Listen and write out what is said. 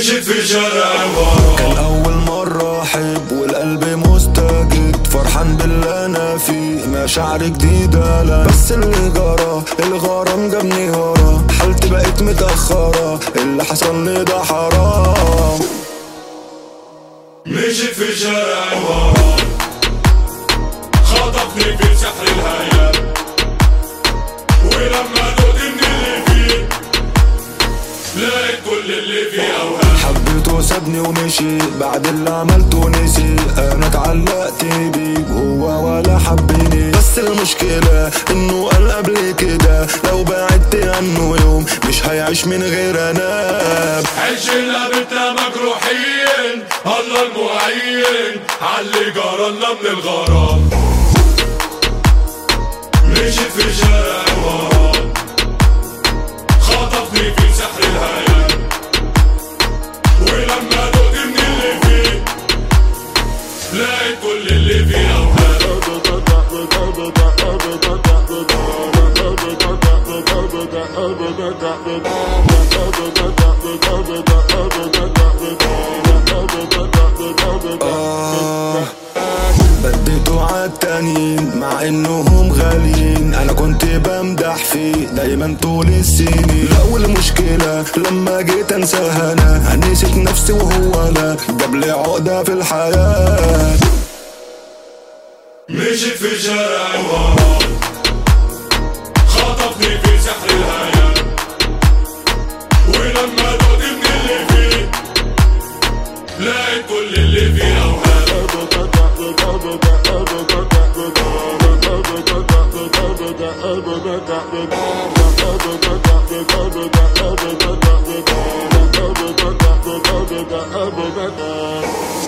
مشيت في شارع الغرام كان أول مرة أحب والقلب مستجد فرحان باللي أنا فيه مشاعر جديدة لا بس اللي جرى الغرام جابني ورا حالتي بقت متأخرة اللي حصل لي ده حرام مشيت في شارع الغرام خطفني في سحر الهيام ولما دقت من اللي فيه لقيت كل اللي فيه اوهام حبيته سابني ومشي بعد اللي عملته نسي انا اتعلقت بيه هو ولا حبني بس المشكلة انه قال قبل كده لو بعدت عنه يوم مش هيعيش من غير انا عشنا بيتنا مجروحين الله المعين عاللي جرالنا من الغرام مشيت في شارع الغرام خطفني في سحر الهيام ولما دقت من اللي فيه لقيت كل اللي فيه اوهام آه بديته عالتانيين مع انهم غاليين انا كنت بمدح فيه دايما طول السنين لا والمشكلة لما جيت انساها انا نسيت نفسي وهو لا جاب لي عقدة في الحياة مشيت في شارع الغرام خطفني في سحر الهيام ولما دقت من اللي فيه لقيت كل اللي فيه اوهام أبدا